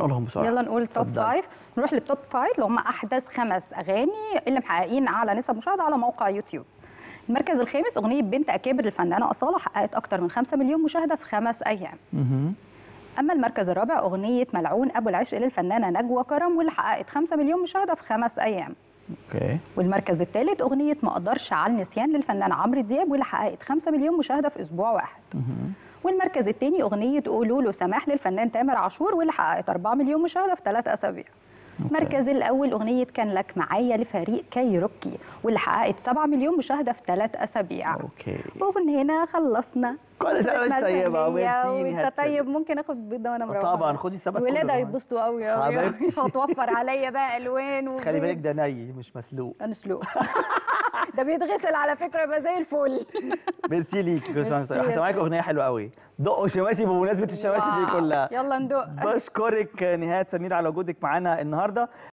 نقولهم بسرعه يلا نقول توب اتفضلي. فايف نروح للتوب فايف اللي هم احدث خمس اغاني اللي محققين اعلى نسب مشاهده على موقع يوتيوب المركز الخامس اغنيه بنت اكابر للفنانه اصاله حققت اكتر من 5 مليون مشاهده في خمس ايام مهم. اما المركز الرابع اغنيه ملعون ابو العشق للفنانه نجوى كرم واللي حققت 5 مليون مشاهده في خمس ايام اوكي والمركز الثالث اغنيه ما اقدرش على النسيان للفنان عمرو دياب واللي حققت 5 مليون مشاهده في اسبوع واحد مهم. والمركز الثاني اغنيه قولوا له سماح للفنان تامر عاشور واللي حققت 4 مليون مشاهده في ثلاث اسابيع المركز الاول اغنيه كان لك معايا لفريق كايروكي واللي حققت 7 مليون مشاهده في ثلاث اسابيع اوكي ومن هنا خلصنا كل سنه وانت طيبه مزاجية وميرسي وانت طيب ممكن اخد بيضه وانا مروحه طبعا خدي السبت الولاد كله. هيتبسطوا قوي قوي حبيبتي. هتوفر عليا بقى الوان و خلي بالك ده ني مش مسلوق نسلق ده بيتغسل على فكره يبقى زي الفل ميرسي ليكي كل سنه وانت ميرسي طيبه يا هسمعك شيخ. اغنيه حلوه قوي دقوا شماسي بمناسبه الشماسي دي واو. كلها يلا ندق بشكرك نهاد سمير على وجودك معانا النهارده